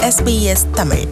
SBS Tamil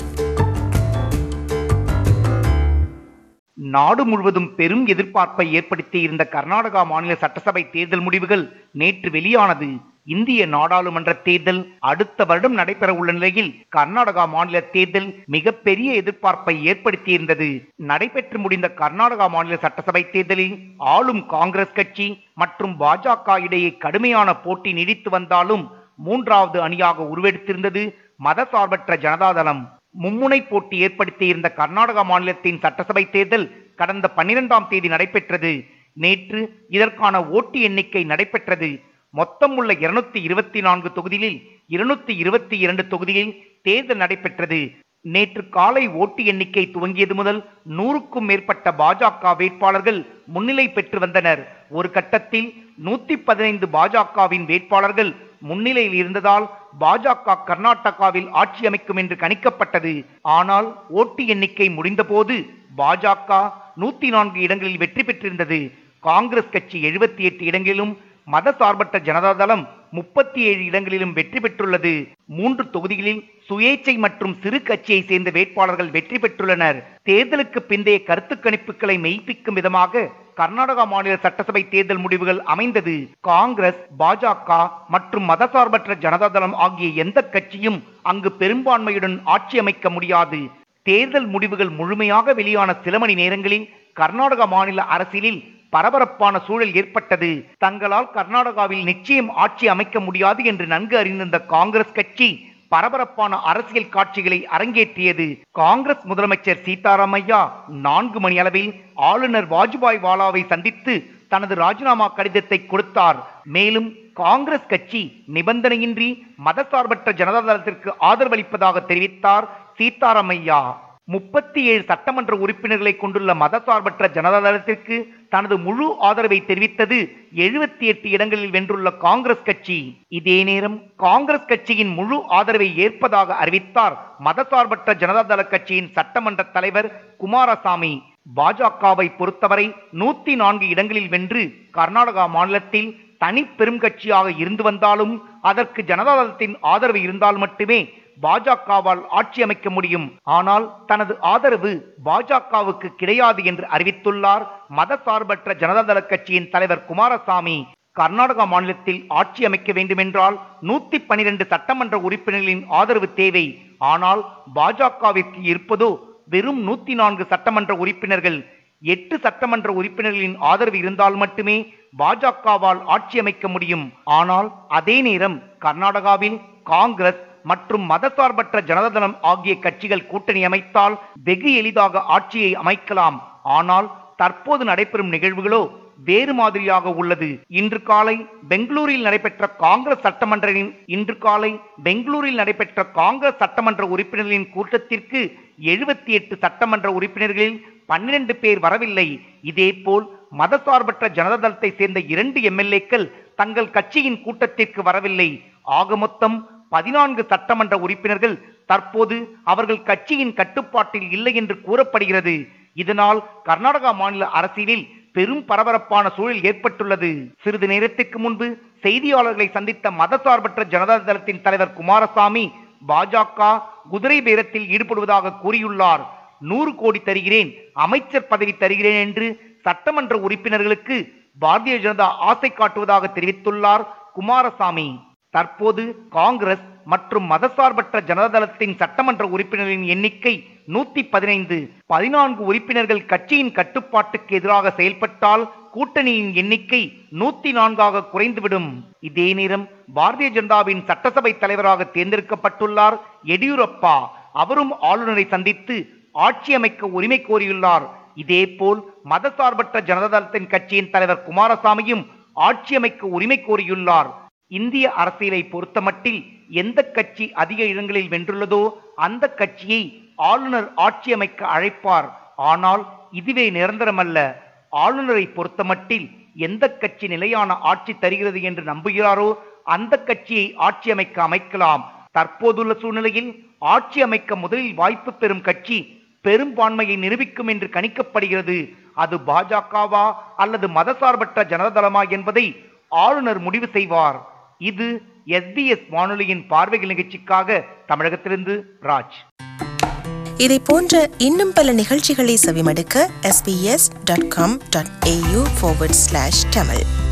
நாடு முழுவதும் பெரும் எதிர்பார்ப்பை ஏற்படுத்தியிருந்த கர்நாடகா மாநில சட்டசபை தேர்தல் முடிவுகள் நேற்று வெளியானது இந்திய நாடாளுமன்ற தேர்தல் அடுத்த வருடம் நடைபெற உள்ள நிலையில் கர்நாடகா மாநில தேர்தல் மிகப்பெரிய எதிர்பார்ப்பை ஏற்படுத்தியிருந்தது நடைபெற்று முடிந்த கர்நாடகா மாநில சட்டசபை தேர்தலில் ஆளும் காங்கிரஸ் கட்சி மற்றும் பாஜக இடையே கடுமையான போட்டி நீடித்து வந்தாலும் மூன்றாவது அணியாக உருவெடுத்திருந்தது மதசார்பற்ற ஜனதாதளம் மும்முனை போட்டி ஏற்படுத்தியிருந்த கர்நாடகா மாநிலத்தின் சட்டசபை தேர்தல் கடந்த பன்னிரெண்டாம் தேதி நடைபெற்றது நேற்று இதற்கான ஓட்டு எண்ணிக்கை நடைபெற்றது மொத்தம் உள்ள இருநூத்தி இருபத்தி நான்கு தொகுதிகளில் இருநூத்தி இருபத்தி இரண்டு தொகுதிகளில் தேர்தல் நடைபெற்றது நேற்று காலை ஓட்டு எண்ணிக்கை துவங்கியது முதல் நூறுக்கும் மேற்பட்ட பாஜக வேட்பாளர்கள் முன்னிலை பெற்று வந்தனர் ஒரு கட்டத்தில் நூத்தி பதினைந்து பாஜகவின் வேட்பாளர்கள் முன்னிலையில் இருந்ததால் பாஜக கர்நாடகாவில் ஆட்சி அமைக்கும் என்று கணிக்கப்பட்டது ஆனால் ஓட்டு எண்ணிக்கை முடிந்தபோது பாஜக நூத்தி நான்கு இடங்களில் வெற்றி பெற்றிருந்தது காங்கிரஸ் கட்சி எழுபத்தி எட்டு இடங்களிலும் மதசார்பற்ற ஜனதாதளம் முப்பத்தி ஏழு இடங்களிலும் வெற்றி பெற்றுள்ளது மூன்று தொகுதிகளில் சுயேச்சை மற்றும் சிறு கட்சியை சேர்ந்த வேட்பாளர்கள் வெற்றி பெற்றுள்ளனர் தேர்தலுக்கு பிந்தைய கருத்து கணிப்புகளை மெய்ப்பிக்கும் விதமாக கர்நாடகா மாநில சட்டசபை தேர்தல் முடிவுகள் அமைந்தது காங்கிரஸ் பாஜக மற்றும் மதசார்பற்ற ஜனதாதளம் ஆகிய எந்த கட்சியும் அங்கு பெரும்பான்மையுடன் ஆட்சி அமைக்க முடியாது தேர்தல் முடிவுகள் முழுமையாக வெளியான சில மணி நேரங்களில் கர்நாடக மாநில அரசியலில் பரபரப்பான சூழல் ஏற்பட்டது தங்களால் கர்நாடகாவில் நிச்சயம் ஆட்சி அமைக்க முடியாது என்று நன்கு அறிந்திருந்த காங்கிரஸ் கட்சி பரபரப்பான அரசியல் காட்சிகளை அரங்கேற்றியது காங்கிரஸ் முதலமைச்சர் சீதாராமையா நான்கு மணி அளவில் ஆளுநர் வாஜ்பாய் வாலாவை சந்தித்து தனது ராஜினாமா கடிதத்தை கொடுத்தார் மேலும் காங்கிரஸ் கட்சி நிபந்தனையின்றி மதசார்பற்ற ஜனதாதளத்திற்கு ஆதரவளிப்பதாக தெரிவித்தார் சீதாராமையா முப்பத்தி ஏழு சட்டமன்ற உறுப்பினர்களை கொண்டுள்ள மதசார்பற்ற ஜனதாதளத்திற்கு தனது முழு ஆதரவை தெரிவித்தது எழுபத்தி எட்டு இடங்களில் வென்றுள்ள காங்கிரஸ் கட்சி இதே நேரம் காங்கிரஸ் கட்சியின் முழு ஆதரவை ஏற்பதாக அறிவித்தார் மதசார்பற்ற ஜனதாதள கட்சியின் சட்டமன்ற தலைவர் குமாரசாமி பாஜகவை பொறுத்தவரை நூத்தி நான்கு இடங்களில் வென்று கர்நாடகா மாநிலத்தில் தனி பெரும் கட்சியாக இருந்து வந்தாலும் அதற்கு ஜனதாதளத்தின் ஆதரவு இருந்தால் மட்டுமே பாஜகவால் ஆட்சி அமைக்க முடியும் ஆனால் தனது ஆதரவு பாஜகவுக்கு கிடையாது என்று அறிவித்துள்ளார் மதசார்பற்ற ஜனதாதள கட்சியின் தலைவர் குமாரசாமி கர்நாடகா மாநிலத்தில் ஆட்சி அமைக்க வேண்டுமென்றால் நூத்தி பனிரெண்டு சட்டமன்ற உறுப்பினர்களின் ஆதரவு தேவை ஆனால் பாஜகவிற்கு இருப்பதோ வெறும் நூத்தி நான்கு சட்டமன்ற உறுப்பினர்கள் எட்டு சட்டமன்ற உறுப்பினர்களின் ஆதரவு இருந்தால் மட்டுமே பாஜகவால் ஆட்சி அமைக்க முடியும் ஆனால் அதே நேரம் கர்நாடகாவில் காங்கிரஸ் மற்றும் மதசார்பற்ற ஜனதாதளம் ஆகிய கட்சிகள் கூட்டணி அமைத்தால் வெகு எளிதாக ஆட்சியை அமைக்கலாம் ஆனால் தற்போது நடைபெறும் நிகழ்வுகளோ வேறு மாதிரியாக உள்ளது இன்று காலை பெங்களூரில் நடைபெற்ற காங்கிரஸ் சட்டமன்றின் இன்று காலை பெங்களூரில் நடைபெற்ற காங்கிரஸ் சட்டமன்ற உறுப்பினர்களின் கூட்டத்திற்கு எழுபத்தி எட்டு சட்டமன்ற உறுப்பினர்களில் பன்னிரண்டு பேர் வரவில்லை இதேபோல் மதசார்பற்ற ஜனதாதளத்தை சேர்ந்த இரண்டு எம்எல்ஏக்கள் தங்கள் கட்சியின் கூட்டத்திற்கு வரவில்லை ஆக மொத்தம் பதினான்கு சட்டமன்ற உறுப்பினர்கள் தற்போது அவர்கள் கட்சியின் கட்டுப்பாட்டில் இல்லை என்று கூறப்படுகிறது இதனால் கர்நாடகா மாநில அரசியலில் பெரும் பரபரப்பான சூழல் ஏற்பட்டுள்ளது சிறிது நேரத்திற்கு முன்பு செய்தியாளர்களை சந்தித்த மதசார்பற்ற ஜனதா தளத்தின் தலைவர் குமாரசாமி பாஜக குதிரை பேரத்தில் ஈடுபடுவதாக கூறியுள்ளார் நூறு கோடி தருகிறேன் அமைச்சர் பதவி தருகிறேன் என்று சட்டமன்ற உறுப்பினர்களுக்கு பாரதிய ஜனதா ஆசை காட்டுவதாக தெரிவித்துள்ளார் குமாரசாமி தற்போது காங்கிரஸ் மற்றும் மதசார்பற்ற ஜனதாதளத்தின் சட்டமன்ற உறுப்பினர்களின் எண்ணிக்கை நூத்தி பதினைந்து பதினான்கு உறுப்பினர்கள் கட்சியின் கட்டுப்பாட்டுக்கு எதிராக செயல்பட்டால் கூட்டணியின் எண்ணிக்கை நூத்தி நான்காக குறைந்துவிடும் இதே நேரம் பாரதிய ஜனதாவின் சட்டசபை தலைவராக தேர்ந்தெடுக்கப்பட்டுள்ளார் எடியூரப்பா அவரும் ஆளுநரை சந்தித்து ஆட்சி அமைக்க உரிமை கோரியுள்ளார் இதேபோல் மதசார்பற்ற ஜனதாதளத்தின் கட்சியின் தலைவர் குமாரசாமியும் ஆட்சி அமைக்க உரிமை கோரியுள்ளார் இந்திய அரசியலை பொறுத்தமட்டில் எந்த கட்சி அதிக இடங்களில் வென்றுள்ளதோ அந்த கட்சியை ஆளுநர் ஆட்சி அமைக்க அழைப்பார் ஆனால் இதுவே நிரந்தரமல்ல ஆளுநரை பொறுத்தமட்டில் எந்த கட்சி நிலையான ஆட்சி தருகிறது என்று நம்புகிறாரோ அந்த கட்சியை ஆட்சி அமைக்க அமைக்கலாம் தற்போதுள்ள சூழ்நிலையில் ஆட்சி அமைக்க முதலில் வாய்ப்பு பெறும் கட்சி பெரும்பான்மையை நிரூபிக்கும் என்று கணிக்கப்படுகிறது அது பாஜகவா அல்லது மதசார்பற்ற ஜனதளமா என்பதை ஆளுநர் முடிவு செய்வார் இது எஸ்பிஎஸ் வானொலியின் பார்வைகள் நிகழ்ச்சிக்காக தமிழகத்திலிருந்து ராஜ் இதை போன்ற இன்னும் பல நிகழ்ச்சிகளை செவிமடுக்க sbs.com.au forward slash tamil